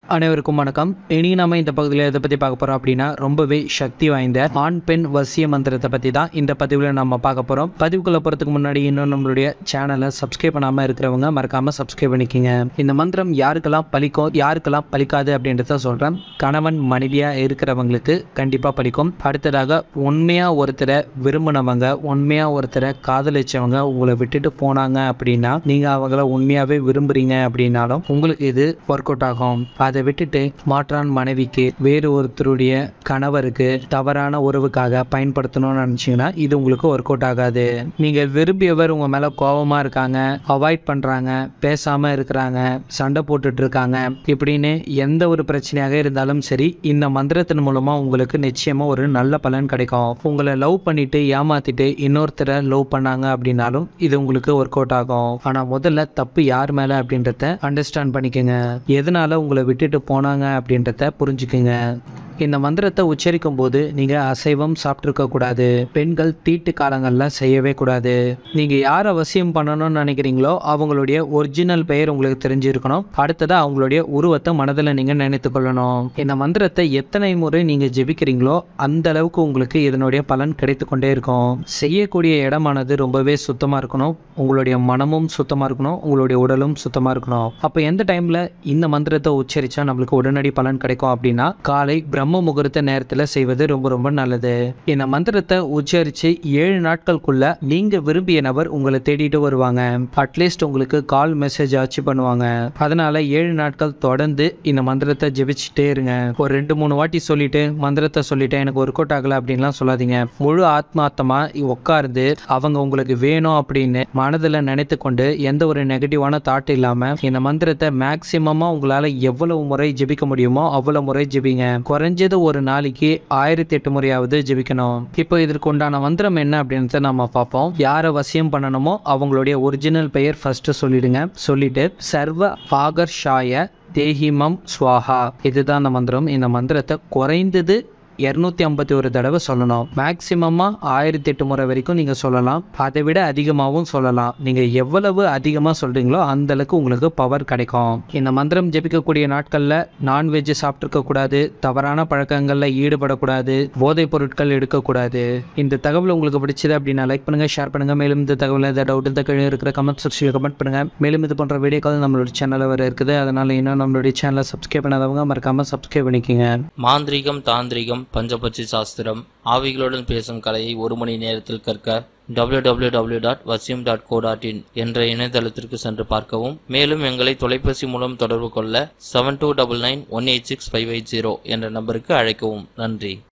அனைவருக்கும் வணக்கம் இனி நம்ம இந்த பகுதியில் எதை பற்றி பார்க்க போகிறோம் அப்படின்னா ரொம்பவே சக்தி வாய்ந்த ஆண் பெண் வசிய மந்திரத்தை பற்றி தான் இந்த பதிவில் நம்ம பார்க்க போகிறோம் பதிவுக்குள்ள போகிறதுக்கு முன்னாடி இன்னும் நம்மளுடைய சேனலை சப்ஸ்கிரைப் பண்ணாமல் இருக்கிறவங்க மறக்காமல் சப்ஸ்கிரைப் பண்ணிக்கோங்க இந்த மந்திரம் யாருக்கெல்லாம் பலிக்கும் யாருக்கெல்லாம் பலிக்காது அப்படின்றத சொல்கிறேன் கணவன் மனைவியாக இருக்கிறவங்களுக்கு கண்டிப்பாக பலிக்கும் அடுத்ததாக உண்மையாக ஒருத்தரை விரும்பினவங்க உண்மையாக ஒருத்தரை காதலிச்சவங்க உங்களை விட்டுட்டு போனாங்க அப்படின்னா நீங்கள் அவங்கள உண்மையாகவே விரும்புறீங்க அப்படின்னாலும் உங்களுக்கு இது ஒர்க் அவுட் ஆகும் அதை விட்டுட்டு மாற்றான் மனைவிக்கு வேறு ஒருத்தருடைய கணவருக்கு தவறான உறவுக்காக பயன்படுத்தணும்னு நினச்சிங்கன்னா இது உங்களுக்கு ஒர்க் அவுட் ஆகாது நீங்கள் விரும்பியவர் உங்கள் மேலே கோபமாக இருக்காங்க அவாய்ட் பண்ணுறாங்க பேசாமல் இருக்கிறாங்க சண்டை போட்டுட்டு இருக்காங்க இப்படின்னு எந்த ஒரு பிரச்சனையாக இருந்தாலும் சரி இந்த மந்திரத்தின் மூலமாக உங்களுக்கு நிச்சயமாக ஒரு நல்ல பலன் கிடைக்கும் உங்களை லவ் பண்ணிட்டு ஏமாத்திட்டு இன்னொருத்தரை லவ் பண்ணாங்க அப்படின்னாலும் இது உங்களுக்கு ஒர்க் அவுட் ஆகும் ஆனால் முதல்ல தப்பு யார் மேலே அப்படின்றத அண்டர்ஸ்டாண்ட் பண்ணிக்கோங்க எதனால உங்களை விட்டுட்டு போனாங்க அப்படின்றத புரிஞ்சுக்குங்க இந்த மந்திரத்தை உச்சரிக்கும் போது நீங்கள் அசைவம் சாப்பிட்ருக்க கூடாது பெண்கள் தீட்டு காலங்களில் செய்யவே கூடாது நீங்கள் யார் அவசியம் பண்ணணும்னு நினைக்கிறீங்களோ அவங்களுடைய ஒரிஜினல் பெயர் உங்களுக்கு தெரிஞ்சிருக்கணும் அடுத்ததாக அவங்களுடைய உருவத்தை மனதில் நீங்கள் நினைத்து கொள்ளணும் இந்த மந்திரத்தை எத்தனை முறை நீங்கள் ஜெபிக்கிறீங்களோ அந்த அளவுக்கு உங்களுக்கு இதனுடைய பலன் கிடைத்து கொண்டே இருக்கும் செய்யக்கூடிய இடமானது ரொம்பவே சுத்தமாக இருக்கணும் உங்களுடைய மனமும் சுத்தமாக இருக்கணும் உங்களுடைய உடலும் சுத்தமாக இருக்கணும் அப்போ எந்த டைமில் இந்த மந்திரத்தை உச்சரித்தா நம்மளுக்கு உடனடி பலன் கிடைக்கும் அப்படின்னா காலை பிரம்ம முகூர்த்த நேரத்தில் செய்வது ரொம்ப ரொம்ப நல்லது இந்த மந்திரத்தை உச்சரித்து ஏழு நாட்களுக்குள்ள நீங்கள் விரும்பிய நபர் உங்களை தேடிட்டு வருவாங்க அட்லீஸ்ட் உங்களுக்கு கால் மெசேஜ் ஆச்சு பண்ணுவாங்க அதனால ஏழு நாட்கள் தொடர்ந்து இந்த மந்திரத்தை ஜெபிச்சுட்டே இருங்க ஒரு ரெண்டு மூணு வாட்டி சொல்லிட்டு மந்திரத்தை சொல்லிட்டேன் எனக்கு ஒர்க் அவுட் ஆகல அப்படின்லாம் சொல்லாதீங்க முழு ஆத்மார்த்தமா உட்கார்ந்து அவங்க உங்களுக்கு வேணும் அப்படின்னு மனதில் நினைத்து கொண்டு எந்த ஒரு நெகட்டிவான தாட் இல்லாமல் இந்த மந்திரத்தை மேக்சிமமாக உங்களால் எவ்வளவு முறை ஜெபிக்க முடியுமோ அவ்வளவு முறை ஜெபிங்க குறைஞ்சது ஒரு நாளைக்கு ஆயிரத்தி எட்டு முறையாவது ஜெபிக்கணும் இப்போ இதற்கு உண்டான மந்திரம் என்ன அப்படின்றத நம்ம பார்ப்போம் யாரை வசியம் பண்ணணுமோ அவங்களுடைய ஒரிஜினல் பெயர் ஃபர்ஸ்ட் சொல்லிடுங்க சொல்லிட்டு சர்வ ஆகர்ஷாய தேஹிமம் ஸ்வாஹா இதுதான் அந்த மந்திரம் இந்த மந்திரத்தை குறைந்தது இரநூத்தி ஐம்பத்தி ஒரு தடவை சொல்லணும் மேக்சிமமாக ஆயிரத்தி எட்டு முறை வரைக்கும் நீங்கள் சொல்லலாம் அதை விட அதிகமாகவும் சொல்லலாம் நீங்கள் எவ்வளவு அதிகமாக சொல்கிறீங்களோ அந்த அளவுக்கு உங்களுக்கு பவர் கிடைக்கும் இந்த மந்திரம் ஜெபிக்கக்கூடிய நாட்களில் நான்வெஜ் சாப்பிட்ருக்க கூடாது தவறான பழக்கங்களில் ஈடுபடக்கூடாது போதைப் பொருட்கள் எடுக்கக்கூடாது இந்த தகவல் உங்களுக்கு பிடிச்சது அப்படின்னா லைக் பண்ணுங்கள் ஷேர் பண்ணுங்கள் மேலும் இந்த தகவல் ஏதாவது டவுட் இந்த கீழே இருக்கிற கமெண்ட் செக்ஷனில் கமெண்ட் பண்ணுங்கள் மேலும் இது போன்ற வீடியோக்கள் நம்மளோட சேனலில் வர இருக்குது அதனால் இன்னும் நம்மளுடைய சேனலை சப்ஸ்கிரைப் பண்ணாதவங்க மறக்காமல் சப்ஸ்கிரைப் பண்ணிக்கோங்க மாந்திரிகம் தாந்திரிகம் பஞ்சபட்சி சாஸ்திரம் ஆவிகளுடன் பேசும் கலையை ஒரு மணி நேரத்தில் கற்க www.vasyum.co.in டாட் வசியம் டாட் கோ டாட் இன் என்ற இணையதளத்திற்கு சென்று பார்க்கவும் மேலும் எங்களை தொலைபேசி மூலம் தொடர்பு கொள்ள seven two double nine one eight six five eight zero என்ற நம்பருக்கு அழைக்கவும் நன்றி